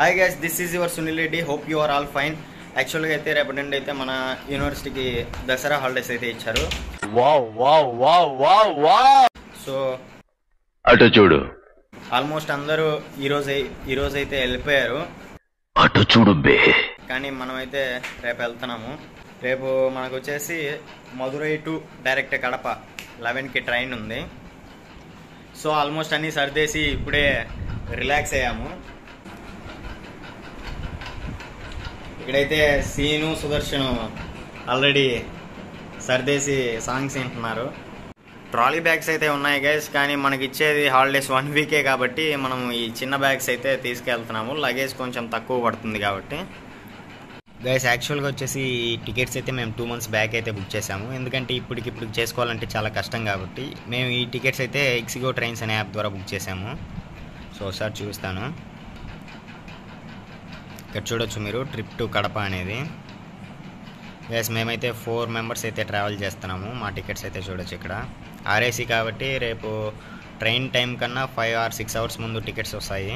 Hi guys this is your Sunil Reddy hope you are all fine యాక్చువల్గా అయితే రేపటి నుండి అయితే మన యూనివర్సిటీకి దసరా హాలిడేస్ అయితే ఇచ్చారు wow wow wow wow wow so అటు చూడు ఆల్మోస్ట్ అందరూ ఈరోజు ఈరోజు అయితే వెళ్ళిపోయారు అటు చూడు బే కానీ మనమైతే రేపు వెళ్తున్నాము రేపు మనకు వచ్చేసి మధురై టు డైరెక్ట్ కడప లెవెన్కి ట్రైన్ ఉంది సో ఆల్మోస్ట్ అన్నీ సర్దేసి ఇప్పుడే రిలాక్స్ అయ్యాము ఇక్కడైతే సీను సుదర్శను ఆల్రెడీ సర్దేసి సాంగ్స్ వింటున్నారు ట్రాలీ బ్యాగ్స్ అయితే ఉన్నాయి గైస్ కానీ మనకి ఇచ్చేది హాలిడేస్ వన్ వీకే కాబట్టి మనం ఈ చిన్న బ్యాగ్స్ అయితే తీసుకెళ్తున్నాము లగేజ్ కొంచెం తక్కువ పడుతుంది కాబట్టి గైస్ యాక్చువల్గా వచ్చేసి ఈ టికెట్స్ అయితే మేము టూ మంత్స్ బ్యాక్ అయితే బుక్ చేసాము ఎందుకంటే ఇప్పటికి ఇప్పుడు చేసుకోవాలంటే చాలా కష్టం కాబట్టి మేము ఈ టికెట్స్ అయితే ఎక్సిగో ట్రైన్స్ అనే యాప్ ద్వారా బుక్ చేసాము సో ఒకసారి చూపిస్తాను ఇక్కడ చూడొచ్చు మీరు ట్రిప్ టు కడప అనేది గైస్ మేమైతే ఫోర్ మెంబర్స్ అయితే ట్రావెల్ చేస్తున్నాము మా టికెట్స్ అయితే చూడొచ్చు ఇక్కడ ఆర్ఏసీ కాబట్టి రేపు ట్రైన్ టైం కన్నా ఫైవ్ ఆర్ సిక్స్ అవర్స్ ముందు టికెట్స్ వస్తాయి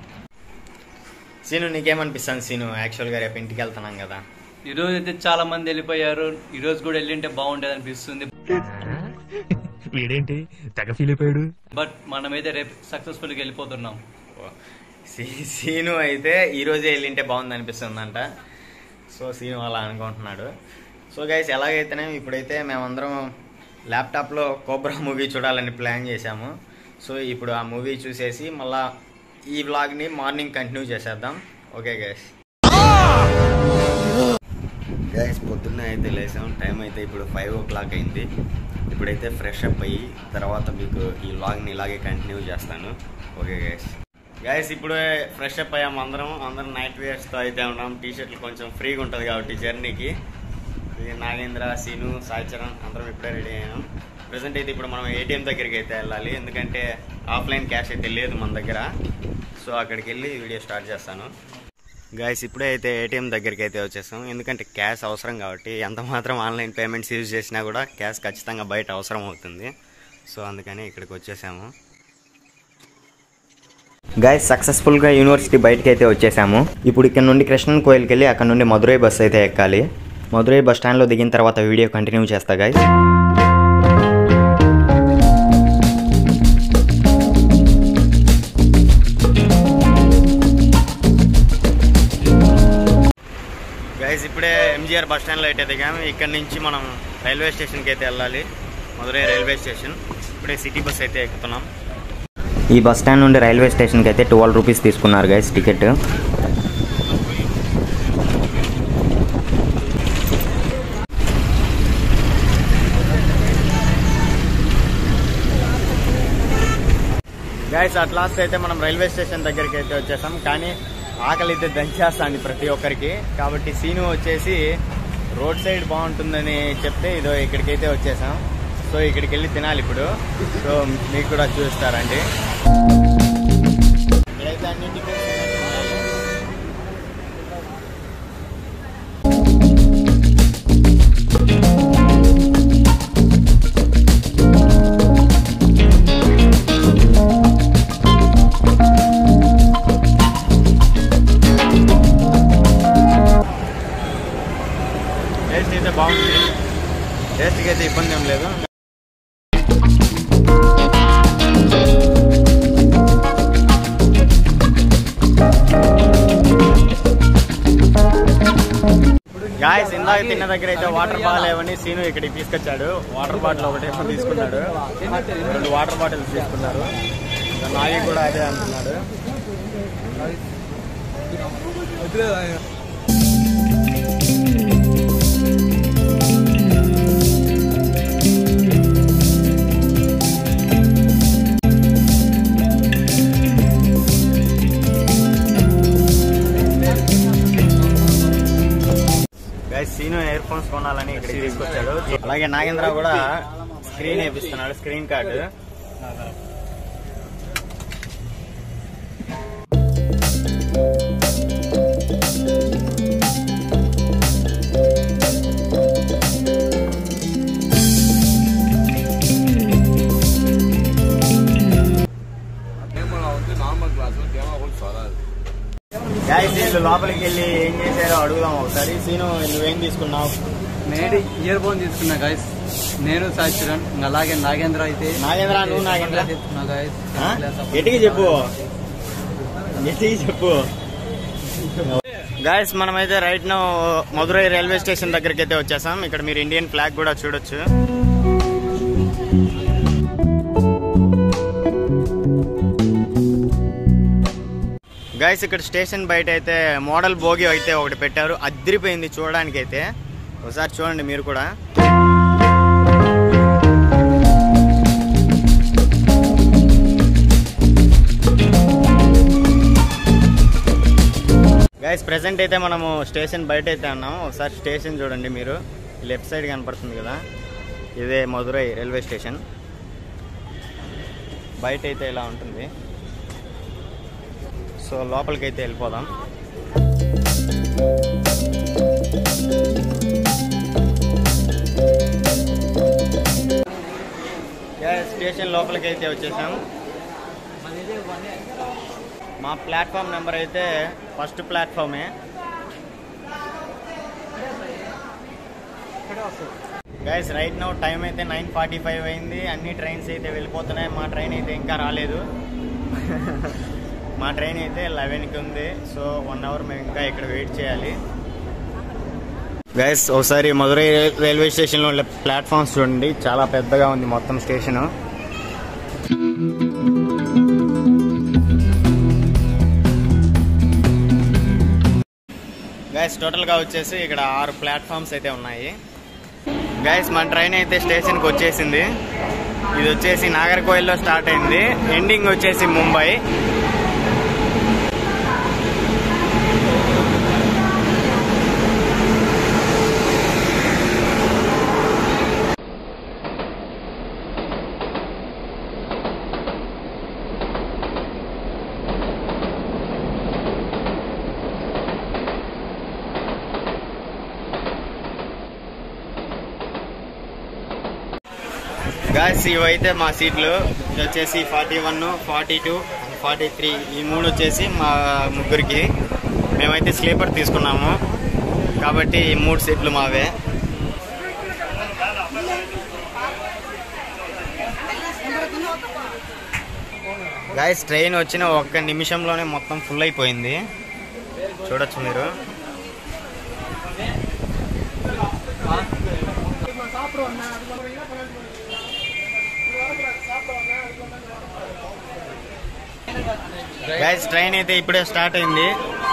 సీను నీకేమనిపిస్తుంది సీను యాక్చువల్గా రేపు ఇంటికి వెళ్తున్నాం కదా ఈ రోజు అయితే చాలా మంది వెళ్ళిపోయారు ఈ రోజు కూడా వెళ్ళింటే బాగుండేది అనిపిస్తుంది వీడేంటి తెగ ఫీల్ అయిపోయాడు బట్ మనమైతే రేపు సక్సెస్ఫుల్ గా వెళ్ళిపోతున్నాం ఓ, సీ- సీను అయితే ఈరోజే వెళ్ళింటే బాగుంది అనిపిస్తుందంట సో సీను అలా అనుకుంటున్నాడు సో గైస్ ఎలాగైతేనే ఇప్పుడైతే మేమందరం ల్యాప్టాప్లో కోబ్రా మూవీ చూడాలని ప్లాన్ చేశాము సో ఇప్పుడు ఆ మూవీ చూసేసి మళ్ళా ఈ వ్లాగ్ని మార్నింగ్ కంటిన్యూ చేసేద్దాం ఓకే గైస్ గైస్ పొద్దున్నే అయితే లేసాం టైం అయితే ఇప్పుడు ఫైవ్ ఓ క్లాక్ అయింది ఇప్పుడైతే ఫ్రెష్ అప్ అయ్యి తర్వాత మీకు ఈ వ్లాగ్ని ఇలాగే కంటిన్యూ చేస్తాను ఓకే గైస్ గైస్ ఇప్పుడే ఫ్రెష్ అప్ అయ్యాము అందరం అందరం నైట్ వేర్స్తో అయితే ఉన్నాం టీ షర్ట్లు కొంచెం ఫ్రీగా ఉంటుంది కాబట్టి జర్నీకి ఇది నాగేంద్ర సీను సాయి చరణ్ అందరం ఇప్పుడే రెడీ అయ్యాం ప్రజెంట్ అయితే ఇప్పుడు మనం ఏటీఎం దగ్గరికి అయితే వెళ్ళాలి ఎందుకంటే ఆఫ్లైన్ క్యాష్ అయితే లేదు మన దగ్గర సో అక్కడికి వెళ్ళి వీడియో స్టార్ట్ చేస్తాను గాయస్ ఇప్పుడే అయితే ఏటీఎం దగ్గరికి అయితే వచ్చేసాం ఎందుకంటే క్యాష్ అవసరం కాబట్టి ఎంత మాత్రం ఆన్లైన్ పేమెంట్స్ యూజ్ చేసినా కూడా క్యాష్ ఖచ్చితంగా బయట అవసరం అవుతుంది సో అందుకని ఇక్కడికి వచ్చేసాము గాయస్ సక్సెస్ఫుల్గా యూనివర్సిటీ బయటకి అయితే వచ్చేసాము ఇప్పుడు ఇక్కడ నుండి కృష్ణన్ కోయిల్కి వెళ్ళి అక్కడ నుండి మధురై బస్ అయితే ఎక్కాలి మధురై బస్ స్టాండ్లో దిగిన తర్వాత వీడియో కంటిన్యూ చేస్తా గాయస్ గైస్ ఇప్పుడే ఎంజీఆర్ బస్ స్టాండ్లో అయితే దిగాము ఇక్కడ నుంచి మనం రైల్వే స్టేషన్కి అయితే వెళ్ళాలి మధురై రైల్వే స్టేషన్ ఇప్పుడే సిటీ బస్ అయితే ఎక్కుతున్నాం ఈ బస్ స్టాండ్ నుండి రైల్వే స్టేషన్కి అయితే ట్వెల్వ్ రూపీస్ తీసుకున్నారు guys ticket guys at last అయితే మనం రైల్వే స్టేషన్ దగ్గరికి అయితే వచ్చేసాం కానీ ఆకలి అయితే దంచేస్తాంది ప్రతి ఒక్కరికి కాబట్టి సీను వచ్చేసి రోడ్ సైడ్ బాగుంటుందని చెప్తే ఇదో ఇక్కడికైతే వచ్చేసాం సో ఇక్కడికి వెళ్ళి తినాలి ఇప్పుడు సో మీకు కూడా చూస్తారండి ఇక్కడైతే అన్ని టికెట్స్ ఉన్నాయి. టేస్ట్ అయితే బాగుంది టేస్ట్కి అయితే ఇబ్బంది ఏం లేదు గాయస్ ఇందాక తిన్న దగ్గర అయితే వాటర్ బాగాలేవని సీను ఇక్కడికి తీసుకొచ్చాడు వాటర్ బాటిల్ ఒకటేమో తీసుకున్నాడు రెండు వాటర్ బాటిల్స్ తీసుకున్నారు నాగి కూడా అదే అంటున్నాడు గైస్ సీను ఇయర్ ఫోన్స్ కొనాలని ఇక్కడికి తీసుకొచ్చాడు అలాగే నాగేంద్ర కూడా స్క్రీన్ వేపిస్తున్నాడు స్క్రీన్ కార్డు గాయస్ వీళ్ళు లోపలికి వెళ్ళి ఏం చేశారో అడుగుదాం ఒకసారి సీను నువ్వేం తీసుకున్నావు నేను ఇయర్ ఫోన్ తీసుకున్నా గాయస్ నేను సాయి కిరణ్ ఇంకా అలాగే నాగేంద్ర అయితే నాగేంద్ర, నువ్వు నాగేంద్ర? తీసుకున్నా guys. ఆ? గట్టిగా చెప్పు గట్టిగా చెప్పు గాయస్ మనమైతే right now Madurai railway station దగ్గరికి అయితే వచ్చేసాం ఇక్కడ మీరు ఇండియన్ ఫ్లాగ్ కూడా చూడొచ్చు గాయస్ ఇక్కడ స్టేషన్ బయట అయితే మోడల్ భోగి అయితే ఒకటి పెట్టారు అదిరిపోయింది చూడడానికి అయితే ఒకసారి చూడండి మీరు కూడా గైస్ ప్రెసెంట్ అయితే మనము స్టేషన్ బయట అయితే ఉన్నాము ఒకసారి స్టేషన్ చూడండి మీరు లెఫ్ట్ సైడ్ కనపడుతుంది కదా ఇదే మధురై రైల్వే స్టేషన్ బయట అయితే ఇలా ఉంటుంది సో లోపలికి అయితే వెళ్ళిపోదాం Guys, స్టేషన్ లోపలికి అయితే వచ్చేసాం మా ప్లాట్ఫామ్ నెంబర్ అయితే ఫస్ట్ ప్లాట్ఫామే గైస్ రైట్ నౌ టైం అయితే నైన్ ఫార్టీ ఫైవ్ అయింది అన్ని ట్రైన్స్ అయితే వెళ్ళిపోతున్నాయి మా ట్రైన్ అయితే ఇంకా రాలేదు మా ట్రైన్ అయితే లెవెన్కి ఉంది సో వన్ అవర్ మేము ఇంకా ఇక్కడ వెయిట్ చేయాలి గైస్ ఒకసారి మధురై రైల్వే స్టేషన్లో ఉండే ప్లాట్ఫామ్స్ చూడండి చాలా పెద్దగా ఉంది మొత్తం స్టేషను గైస్ టోటల్గా వచ్చేసి ఇక్కడ ఆరు ప్లాట్ఫామ్స్ అయితే ఉన్నాయి గైస్ మన ట్రైన్ అయితే స్టేషన్కి వచ్చేసింది ఇది వచ్చేసి నాగర్కోయిల్లో స్టార్ట్ అయింది ఎండింగ్ వచ్చేసి ముంబై గాయస్ ఇవైతే మా సీట్లు ఇది వచ్చేసి forty one forty two forty three ఈ మూడు వచ్చేసి మా ముగ్గురికి మేమైతే స్లీపర్ తీసుకున్నాము కాబట్టి ఈ మూడు సీట్లు మావే గాయస్ ట్రైన్ వచ్చిన ఒక్క నిమిషంలోనే మొత్తం ఫుల్ అయిపోయింది చూడొచ్చు మీరు గైస్ ట్రైన్ అయితే ఇప్పుడే స్టార్ట్ అయింది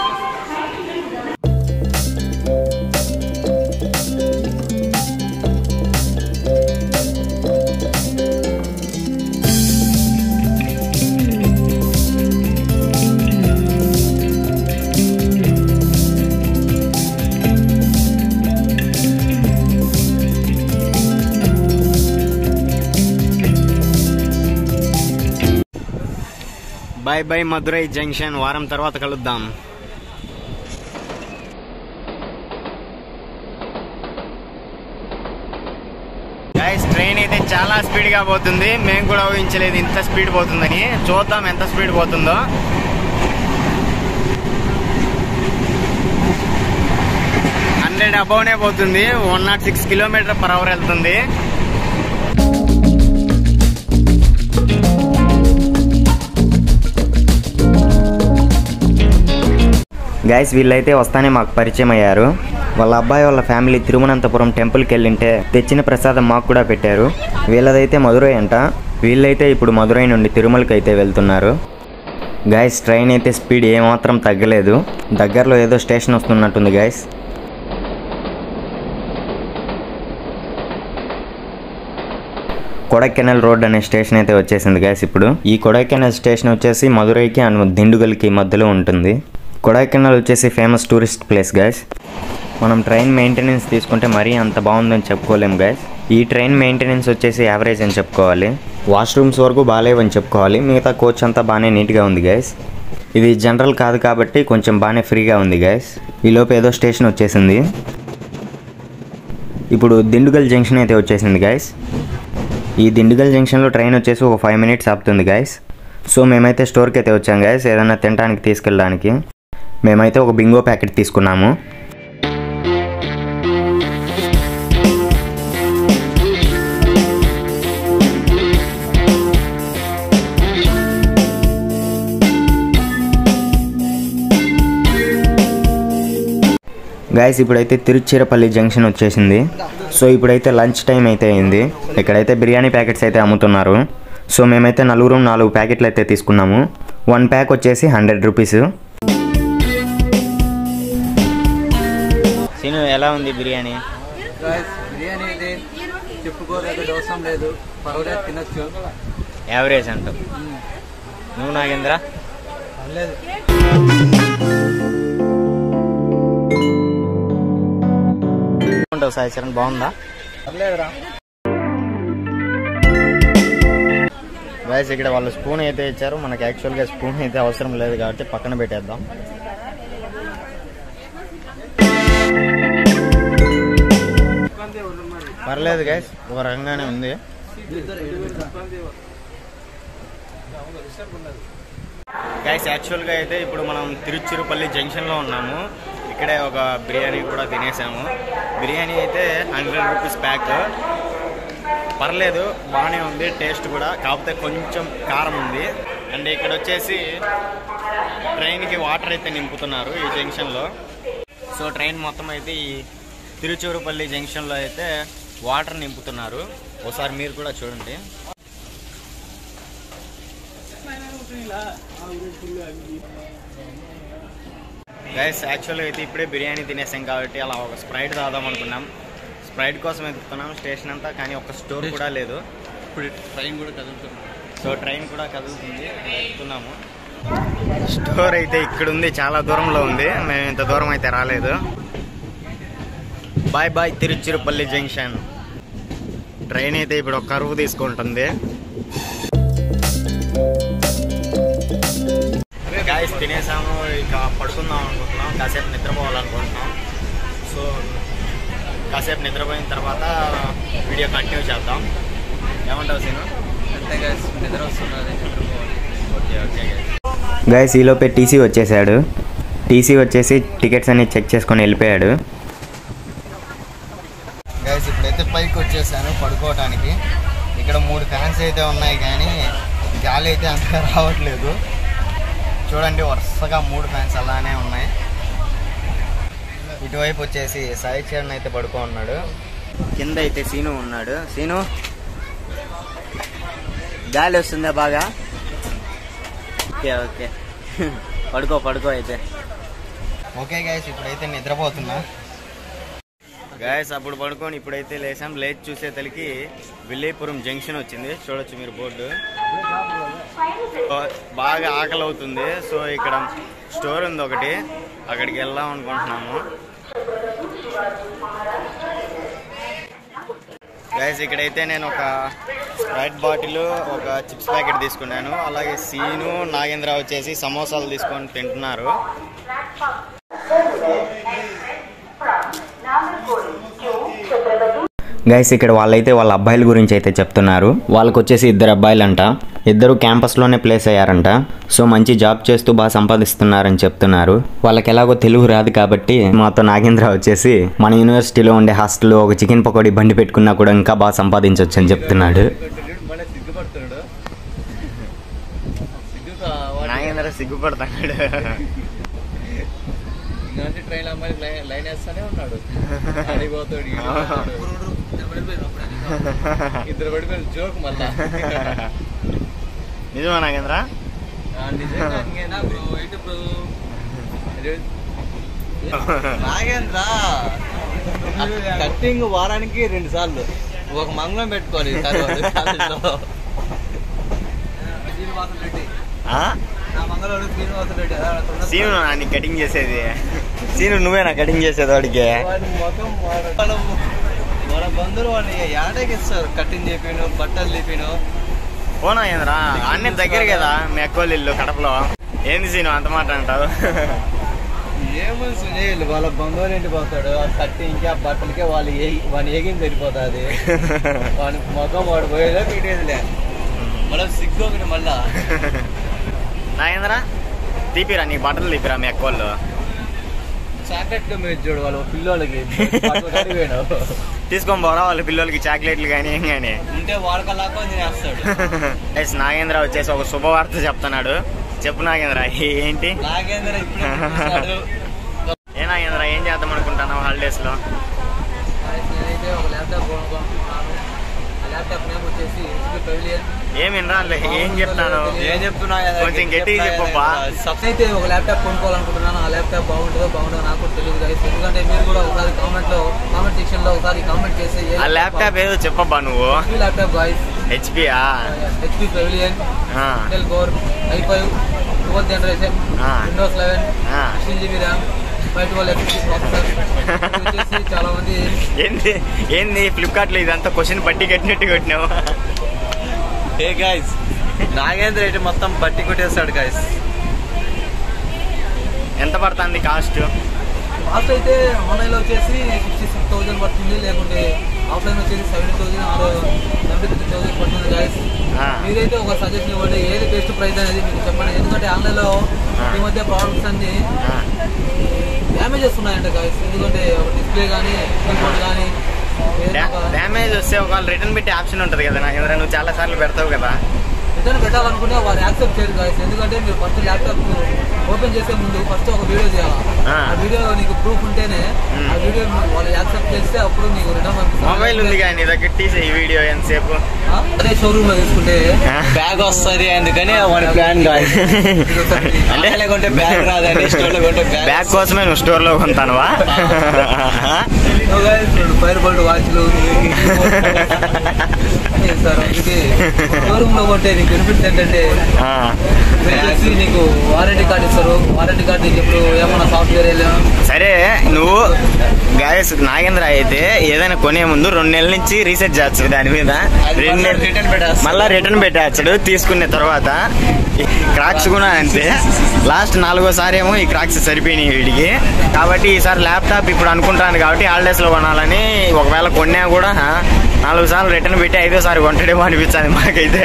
బాయ్ బాయ్ మధురై జంక్షన్ వారం తర్వాత కలుద్దాం గైస్ ట్రైన్ అయితే చాలా స్పీడ్ గా పోతుంది మేము కూడా ఊహించలేదు ఇంత స్పీడ్ పోతుందని చూద్దాం ఎంత స్పీడ్ పోతుందో హండ్రెడ్ అబౌనే పోతుంది one naught six kilometre per hour వెళ్తుంది గైస్ వీళ్ళైతే వస్తానే మాకు పరిచయం అయ్యారు వాళ్ళ అబ్బాయి వాళ్ళ ఫ్యామిలీ తిరువనంతపురం టెంపుల్కి వెళ్ళింటే తెచ్చిన ప్రసాదం మాకు కూడా పెట్టారు వీళ్ళదైతే మధురై అంట వీళ్ళైతే ఇప్పుడు మధురై నుండి తిరుమలకి అయితే వెళ్తున్నారు గైస్ ట్రైన్ అయితే స్పీడ్ ఏమాత్రం తగ్గలేదు దగ్గరలో ఏదో స్టేషన్ వస్తున్నట్టుంది గైస్ కొడైకెనాల్ రోడ్ అనే స్టేషన్ అయితే వచ్చేసింది గైస్ ఇప్పుడు ఈ కొడైకెనాల్ స్టేషన్ వచ్చేసి మధురైకి అండ్ దిండుగల్కి మధ్యలో ఉంటుంది కొడైకెనాల్ వచ్చేసి ఫేమస్ టూరిస్ట్ ప్లేస్ గైస్ మనం ట్రైన్ మెయింటెనెన్స్ తీసుకుంటే మరీ అంత బాగుందని చెప్పుకోలేం గైస్ ఈ ట్రైన్ మెయింటెనెన్స్ వచ్చేసి యావరేజ్ అని చెప్పుకోవాలి వాష్రూమ్స్ వరకు బాగాలేవని చెప్పుకోవాలి మిగతా కోచ్ అంతా బాగానే నీట్గా ఉంది గైస్ ఇది జనరల్ కాదు కాబట్టి కొంచెం బాగానే ఫ్రీగా ఉంది గైస్ ఈలోపు ఏదో స్టేషన్ వచ్చేసింది ఇప్పుడు దిండుగల్ జంక్షన్ అయితే వచ్చేసింది గైస్ ఈ దిండుగల్ జంక్షన్లో ట్రైన్ వచ్చేసి ఒక ఫైవ్ మినిట్స్ ఆపుతుంది గైస్ సో మేమైతే స్టోర్కి అయితే వచ్చాం గైస్ ఏదైనా తినడానికి తీసుకెళ్ళడానికి మేమైతే ఒక బింగో ప్యాకెట్ తీసుకున్నాము గైస్ ఇప్పుడైతే తిరుచిరపల్లి జంక్షన్ వచ్చేసింది సో ఇప్పుడైతే లంచ్ టైం అయితే అయింది ఇక్కడైతే బిర్యానీ ప్యాకెట్స్ అయితే అమ్ముతున్నారు సో మేమైతే నలుగురు నాలుగు ప్యాకెట్లు అయితే తీసుకున్నాము వన్ ప్యాక్ వచ్చేసి హండ్రెడ్ రూపీస్ సీను ఎలా ఉంది బిర్యానీ గాయస్ బిర్యానీ అయితే చెప్పుకోదగ్గ అవసరం లేదు పర్వాలేదు తినొచ్చు యావరేజ్ అంటావు నువ్వు నాగేంద్ర పర్లేదు ఉంటావు సాయి చరణ్ బాగుందా పర్లేదురా గైస్ ఇక్కడ వాళ్ళు స్పూన్ అయితే ఇచ్చారు మనకి యాక్చువల్గా స్పూన్ అయితే అవసరం లేదు కాబట్టి పక్కన పెట్టేద్దాం పర్లేదు గైస్ ఒక రకంగానే ఉంది గైస్ యాక్చువల్గా అయితే ఇప్పుడు మనం తిరుచిరుపల్లి జంక్షన్లో ఉన్నాము ఇక్కడే ఒక బిర్యానీ కూడా తినేసాము బిర్యానీ అయితే హండ్రెడ్ రూపీస్ ప్యాక్ పర్లేదు బాగానే ఉంది టేస్ట్ కూడా కాకపోతే కొంచెం కారం ఉంది అండ్ ఇక్కడ వచ్చేసి ట్రైన్కి వాటర్ అయితే నింపుతున్నారు ఈ జంక్షన్లో సో ట్రైన్ మొత్తం అయితే ఈ తిరుచూరుపల్లి జంక్షన్లో అయితే వాటర్ నింపుతున్నారు ఒకసారి మీరు కూడా చూడండి గైస్ యాక్చువల్గా అయితే ఇప్పుడే బిర్యానీ తినేసాం కాబట్టి అలా ఒక స్ప్రైట్ తాగుదాం అనుకున్నాం స్ప్రైట్ కోసం ఎత్తుకున్నాం స్టేషన్ అంతా కానీ ఒక స్టోర్ కూడా లేదు ఇప్పుడు ట్రైన్ కూడా కదులుతుంది సో ట్రైన్ కూడా కదులుతుంది ఎక్కుతున్నాము స్టోర్ అయితే ఇక్కడ ఉంది చాలా దూరంలో ఉంది మేము ఇంత దూరం అయితే రాలేదు bye bye Tiruchirappalli junction train అయితే ఇప్పుడు ఒక కరువు తీసుకుంటుంది గాయస్ తినేసాము ఇక పడుకుందాం అనుకుంటున్నాం కాసేపు నిద్రపోవాలనుకుంటున్నాం సో కాసేపు నిద్రపోయిన తర్వాత వీడియో కంటిన్యూ చేద్దాం ఏమంటావు సీను అంతే గాయస్ నిద్ర వస్తున్నది నిద్రపోవాలి ఓకే ఓకే గైస్ ఈలోపే టీసీ వచ్చేసాడు టీసీ వచ్చేసి టికెట్స్ అన్ని చెక్ చేసుకొని వెళ్ళిపోయాడు గైస్ ఇప్పుడైతే పైకి వచ్చేసాను పడుకోవటానికి ఇక్కడ మూడు ఫ్యాన్స్ అయితే ఉన్నాయి కానీ గాలి అయితే అంతగా రావట్లేదు చూడండి వరుసగా మూడు ఫ్యాన్స్ అలానే ఉన్నాయి ఇటువైపు వచ్చేసి సాయి చరణ్ అయితే పడుకో ఉన్నాడు కింద అయితే సీను ఉన్నాడు సీను గాలి వస్తుందా బాగా ఓకే ఓకే పడుకో పడుకో అయితే ఓకే గాయస్ ఇప్పుడైతే నిద్రపోతున్నా గాయస్ అప్పుడు పడుకొని ఇప్పుడైతే లేసాం లేచి చూసే తలికి విల్లేపురం జంక్షన్ వచ్చింది చూడొచ్చు మీరు బోర్డు సో, బాగా ఆకలి అవుతుంది సో ఇక్కడ స్టోర్ ఉంది ఒకటి అక్కడికి వెళ్దాం అనుకుంటున్నాము గైస్ ఇక్కడైతే నేను ఒక స్ప్రైట్ బాటిల్ ఒక చిప్స్ ప్యాకెట్ తీసుకున్నాను అలాగే సీను నాగేంద్ర వచ్చేసి సమోసాలు తీసుకొని తింటున్నారు గైస్ ఇక్కడ వాళ్ళైతే వాళ్ళ అబ్బాయిల గురించి అయితే చెప్తున్నారు వాళ్ళకి వచ్చేసి ఇద్దరు అబ్బాయిలంట ఇద్దరు క్యాంపస్లోనే ప్లేస్ అయ్యారంట సో మంచి జాబ్ చేస్తూ బాగా సంపాదిస్తున్నారని చెప్తున్నారు వాళ్ళకి ఎలాగో తెలుగు రాదు కాబట్టి మాతో నాగేంద్ర వచ్చేసి మన యూనివర్సిటీలో ఉండే హాస్టల్లో ఒక చికెన్ పకోడీ బండి పెట్టుకున్నా కూడా ఇంకా బాగా సంపాదించవచ్చు అని చెప్తున్నాడు మళ్ళీ సిగ్గుపడుతున్నాడు సిగ్గు కా- నాగేంద్ర సిగ్గుపడతాడు ఇలాంటి ట్రైన్ అమ్మాయి లైన్ లైన్ వేస్తానే ఉన్నాడు అడిగిపోతాడు ఇద్దరు పడిపోయిన జోక్ మళ్ళా నిజమా నాగేంద్ర ఆ, నిజంగా ఇంకేనా బ్రో ఏంటి బ్రో నాగేంద్ర కట్టింగ్ వారానికి రెండు సార్లు ఒక మంగళం పెట్టుకోవాలి తర్వాత కాలేజీలో. శ్రీనివాసన్ రెడ్డి ఆ? నా మంగళవాడు శ్రీనివాసన్ రెడ్డి అదే అక్కడ ఉన్న సీను నాన్ని కటింగ్ చేసేది సీను నువ్వేనా కటింగ్ చేసేది వాడికి వాడి ముఖం వాడ- వాళ్ళ వాళ్ళ బంధువులు వాడిని ఏడాకి ఇస్తారు కట్టింగ్ చేపిను బట్టలు లేపిను ఓ నాగేంద్ర అన్నీ దగ్గర కదా మీ అక్కోళ్ళ ఇల్లు కడపలో ఏంది సీను అంత మాట అంటావు ఏమని సునీల్ వాళ్ళ బంధువులు ఇంటికి పోతాడు ఆ కట్టింగ్కి ఆ బట్టలకే వాళ్ళు ఏ- వాని ఏగిన సరిపోతుంది వాని ముఖం వాడు పోయేదో పెట్టేదిలే మళ్ళీ సిగ్గు ఒకటి మళ్ళా నాగేంద్ర తీపిరా నీ బట్టలు తీపిరా మీ అక్కోళ్ళు చాక్లెట్ మీరు చూడు వాళ్ళు పిల్లోళ్ళకి పట్టుకొని పోయినావు. తీసుకొని పోరా వాళ్ళ పిల్లలకి చాక్లెట్లు కానీ ఏం కానీ ఉంటే వాడకలాగా తినేస్తాడు ఎస్ నాగేంద్ర వచ్చేసి ఒక శుభవార్త చెప్తున్నాడు చెప్పు నాగేంద్ర ఏంటి నాగేంద్ర ఇప్పుడు చూస్తాడు. ఏ నాగేంద్ర ఏం చేద్దాం అనుకుంటున్నావు హాలిడేస్ లో నేనైతే ఒక ల్యాప్టాప్ కొనుక్కుంటున్నాను ఆ ల్యాప్టాప్ నేమ్ వచ్చేసి HP Pavilion. ఏమి రాలే ఏం చెప్తాను ఏం చెప్తున్నా కొంచెం గట్టిగా చెప్పబ్బా. అయితే ఒక ల్యాప్టాప్ కొనుక్కోవాలనుకుంటున్నాను ఆ ల్యాప్టాప్ బాగుంటుందో బాగుంటుందో నాకు కూడా తెలియదు guys. ఎందుకంటే మీరు కూడా ఒకసారి కామెంట్ లో కామెంట్ సెక్షన్ లో ఒకసారి కామెంట్ చేసి ఏ ఆ ల్యాప్టాప్ ఏదో చెప్పబ్బా నువ్వు HP ల్యాప్టాప్ గాయస్ హెచ్పియా HP Pavilion Intel Core i five twelfth generation ఆ. విండోస్ లెవెన్ ఆ. Sixteen GB RAM five twelve FSC processor వచ్చేసి చాలా మంది ఏంది ఏంది ఫ్లిప్కార్ట్ లో ఇదంతా క్వశ్చన్ పట్టి కట్టినట్టు కొట్టినావు హే గాయస్ నాగేంద్ర రెడ్డి మొత్తం బట్టి కొట్టేస్తాడు గాయస్ ఎంత పడుతుంది కాస్ట్ కాస్ట్ అయితే ఆన్లైన్లో వచ్చేసి సిక్స్టీ సిక్స్ థౌసండ్ పడుతుంది లేకుంటే ఆఫ్లైన్ వచ్చేసి సెవెంటీ థౌసండ్ ఆరు సెవెంటీ త్రీ థౌసండ్ పడుతుంది గాయస్ ఆ. మీరైతే ఒక సజెషన్ ఇవ్వండి ఏది బెస్ట్ ప్రైస్ అనేది మీకు చెప్పండి ఎందుకంటే ఆన్లైన్లో ఆ. ఈ మధ్య ప్రోడక్ట్స్ అన్ని డ్యామేజెస్ ఉన్నాయంట గాయస్ ఎందుకంటే డిస్ప్లే కానీ కీబోర్డ్ కానీ డ్యామేజ్ వస్తే ఒకవేళ రిటర్న్ పెట్టే ఆప్షన్ ఉంటుంది కదా నాగేంద్ర నువ్వు చాలా సార్లు పెడతావు కదా రిటర్న్ పెట్టాలనుకుంటే వారు యాక్సెప్ట్ చేయరు గాయస్ ఎందుకంటే మీరు ఫస్ట్ ల్యాప్టాప్ ఓపెన్ చేసే ముందు ఫస్ట్ ఒక వీడియో చేయాలి ఆ. ఆ వీడియో నీకు ప్రూఫ్ ఉంటేనే ఆ వీడియో వాళ్ళు యాక్సెప్ట్ చేస్తే అప్పుడు నీకు రిటర్న్ పంపిస్తారు మొబైల్ ఉంది కానీ నీ దగ్గర తీసే ఈ వీడియో ఎంతసేపు ఆ? అదే షోరూమ్ లో తీసుకుంటే ఆ. బ్యాగ్ వస్తుంది అందుకని వాడి ప్లాన్ అంటే లేకుంటే బ్యాగ్ రాదండి స్టోర్ లో కొంటే బ్యాగ్ కోసమే నువ్వు స్టోర్ లో కొంటానువా ఫైర్ బోల్ట్ వాచ్లు సార్ ఇది షోరూమ్ లో కొంటే నీకు బెనిఫిట్స్ ఏంటంటే ఆ. వచ్చేసి నీకు వారంటీ కార్డు ఇస్తారు వారంటీ కార్డు నీకు ఇప్పుడు ఏమన్నా సాఫ్ట్వేర్ వెళ్ళాను సరే నువ్వు గాయస్ నాగేంద్ర అయితే ఏదైనా కొనే ముందు రెండు నెలల నుంచి రీసెర్చ్ చేయొచ్చు దాని మీద అది రెండు మళ్ళా నెలలు- return పెట్టేస్తాడు. మళ్ళా రిటర్న్ పెట్టేస్తాడు తీసుకున్న తర్వాత ఈ క్రాక్స్ కూడా అంతే లాస్ట్ నాలుగోసారి ఏమో ఈ క్రాక్స్ సరిపోయినాయి వీడికి కాబట్టి ఈసారి ల్యాప్టాప్ ఇప్పుడు అనుకుంటాను కాబట్టి హాలిడేస్ లో కొనాలని ఒకవేళ కొన్నా కూడా నాలుగు సార్లు రిటర్న్ పెట్టి ఐదోసారి కొంటాడేమో అనిపించింది మాకైతే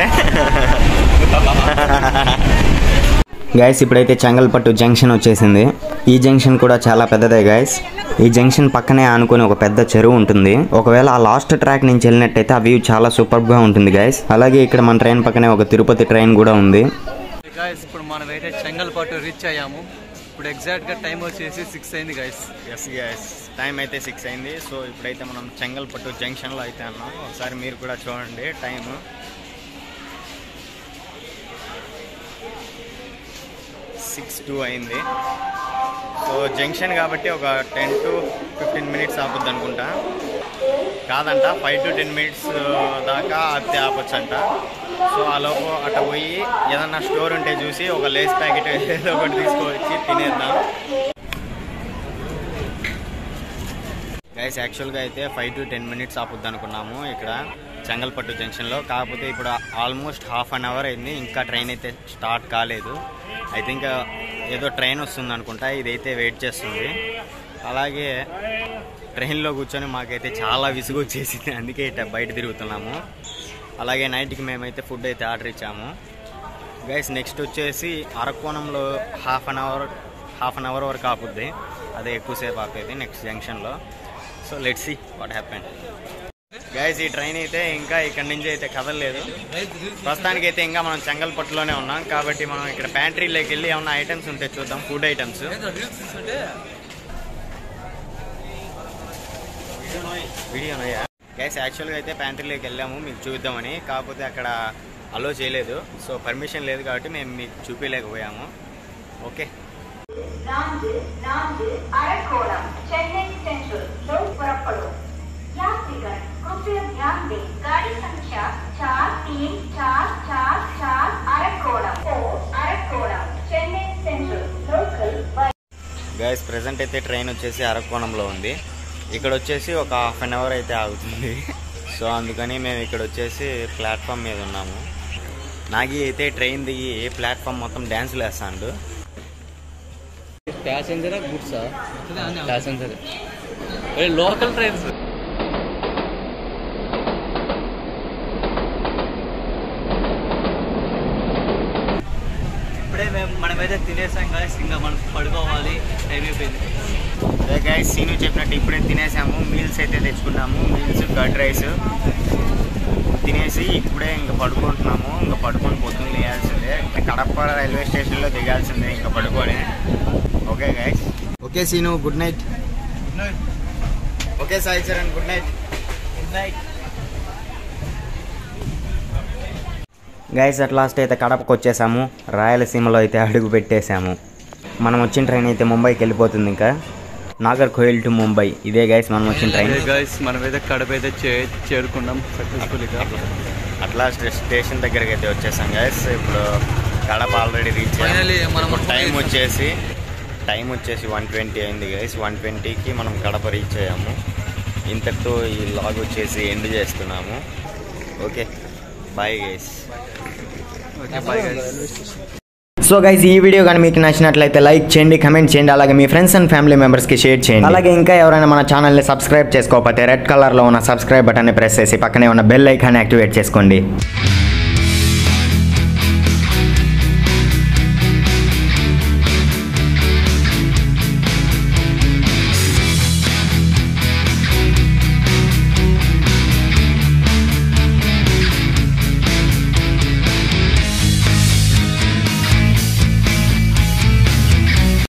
గైస్ ఇప్పుడైతే చెంగల్పట్టు జంక్షన్ వచ్చేసింది ఈ జంక్షన్ కూడా చాలా పెద్దదే గైస్ ఈ జంక్షన్ పక్కనే ఆనుకొని ఒక పెద్ద చెరువు ఉంటుంది ఒకవేళ ఆ లాస్ట్ ట్రాక్ నుంచి వెళ్ళినట్టయితే ఆ వ్యూ చాలా సూపర్ గా ఉంటుంది గైస్ అలాగే ఇక్కడ మన ట్రైన్ పక్కనే ఒక తిరుపతి ట్రైన్ కూడా ఉంది గైస్ ఇప్పుడు మనం అయితే చెంగల్పట్టు రీచ్ అయ్యాము ఇప్పుడు ఎగ్జాక్ట్ గా టైం వచ్చేసి సిక్స్ అయింది గైస్ ఎస్ గైస్ టైం అయితే సిక్స్ అయింది సో ఇప్పుడైతే మనం చెంగల్పట్టు జంక్షన్లో అయితే ఉన్నాం ఒకసారి మీరు కూడా చూడండి టైం సిక్స్ టూ అయింది సో జంక్షన్ కాబట్టి ఒక టెన్ టు ఫిఫ్టీన్ మినిట్స్ ఆపుద్ది అనుకుంటా కాదంట ఫైవ్ టు టెన్ మినిట్స్ దాకా ఆపితే ఆపొచ్చంట సో ఆ లోపు అట్ట పోయి ఏదన్నా స్టోర్ ఉంటే చూసి ఒక లేస్ ప్యాకెట్ ఏదో ఒకటి తీసుకొచ్చి తినేద్దాం గైస్ యాక్చువల్గా అయితే ఫైవ్ టు టెన్ మినిట్స్ ఆపుద్ది అనుకున్నాము ఇక్కడ చెంగల్పట్టు జంక్షన్లో కాకపోతే ఇప్పుడు ఆల్మోస్ట్ హాఫ్ అన్ అవర్ అయింది ఇంకా ట్రైన్ అయితే స్టార్ట్ కాలేదు ఐ థింక్ ఏదో ట్రైన్ వస్తుంది అనుకుంటా ఇదైతే వెయిట్ చేస్తుంది అలాగే ట్రైన్లో కూర్చొని మాకైతే చాలా విసుగు వచ్చేసింది అందుకే ఇట్లా బయట తిరుగుతున్నాము అలాగే నైట్కి మేమైతే ఫుడ్ అయితే ఆర్డర్ ఇచ్చాము గైస్ నెక్స్ట్ వచ్చేసి అరకోణంలో half an hour half an hour వరకు ఆపుద్ది అదే ఎక్కువసేపు ఆపేది నెక్స్ట్ జంక్షన్లో so let see what happen guys ఈ ట్రైన్ అయితే ఇంకా ఇక్కడ నుంచి అయితే కదలలేదు ప్రస్తుతానికి అయితే ఇంకా మనం చెంగల్పట్టులోనే ఉన్నాం కాబట్టి మనం ఇక్కడ ప్యాంట్రీలోకి వెళ్ళి ఏమన్నా ఐటమ్స్ ఉంటే చూద్దాం ఫుడ్ ఐటమ్స్ వీడియో గైస్ యాక్చువల్గా అయితే ప్యాంట్రీలోకి వెళ్ళాము మీకు చూద్దామని కాకపోతే అక్కడ అలో చేయలేదు సో పర్మిషన్ లేదు కాబట్టి మేము మీకు చూపించలేకపోయాము ఓకే நான்கு நான்கு அரக்கோணம் சென்னை सेंट्रल दो पुरपड़ो यात्रीगण कृपया ध्यान दें गाड़ी संख्या चार तीन चार चार चार अरकोणम ओ Arakkonam Chennai central local guys present అయితే ట్రైన్ వచ్చేసి అరకోణంలో ఉంది ఇక్కడ వచ్చేసి ఒక హాఫ్ అన్ అవర్ అయితే ఆగుతుంది సో అందుకని మేము ఇక్కడ వచ్చేసి ప్లాట్ఫామ్ మీద ఉన్నాము నాగి అయితే ట్రైన్ దిగి ప్లాట్ఫామ్ మొత్తం డ్యాన్సులు వేస్తాడు ప్యాసింజరా గుడ్సా ప్యాసింజర్ లోకల్ ట్రైన్స్ ఇప్పుడే మేము మనమైతే తినేసాం కదా ఇంకా మనం పడుకోవాలి టైం అయిపోయింది గైస్ సీను చెప్పినట్టు ఇప్పుడే తినేసాము మీల్స్ అయితే తెచ్చుకున్నాము మీల్స్ కర్డ్ రైస్ తినేసి ఇప్పుడే ఇంకా పడుకుంటున్నాము ఇంకా పడుకొని పొద్దున్న లేయాల్సిందే కడప రైల్వే స్టేషన్లో దిగాల్సిందే ఇంకా పడుకొని okay guys okay scene good night okay Sai Charan good night guys at last అయితే కడపకు వచ్చేసాము రాయలసీమలో అయితే అడుగు పెట్టేశాము మనం వచ్చిన ట్రైన్ అయితే ముంబైకి వెళ్ళిపోతుంది ఇంకా నాగర్ కోయిల్ టు ముంబై ఇదే గైస్ మనం వచ్చిన ట్రైన్ గైస్ మనమైతే కడప అయితే చే- చేరుకున్నాం సక్సెస్ఫుల్గా అట్లా స్టే- స్టేషన్ దగ్గరికి అయితే వచ్చేసాం గైస్ ఇప్పుడు కడప ఆల్రెడీ రీచ్ Finally మనం టైం ముంబై వచ్చేసి టైం వచ్చేసి వన్ ట్వంటీ అయింది గైస్ వన్ ట్వంటీకి మనం కడప రీచ్ అయ్యాము ఇంతటితో ఈ లాగ్ వచ్చేసి ఎండ్ చేస్తున్నాము okay bye guys okay bye guys so guys ఈ వీడియో కానీ మీకు నచ్చినట్లయితే లైక్ చేయండి కమెంట్ చేయండి అలాగే మీ ఫ్రెండ్స్ అండ్ ఫ్యామిలీ మెంబర్స్కి షేర్ చేయండి అలాగే ఇంకా ఎవరైనా మన ఛానల్ని సబ్స్క్రైబ్ చేసుకోకపోతే రెడ్ కలర్లో ఉన్న సబ్స్క్రైబ్ బటన్ని ప్రెస్ చేసి పక్కనే ఉన్న బెల్ ఐకాన్ యాక్టివేట్ చేసుకోండి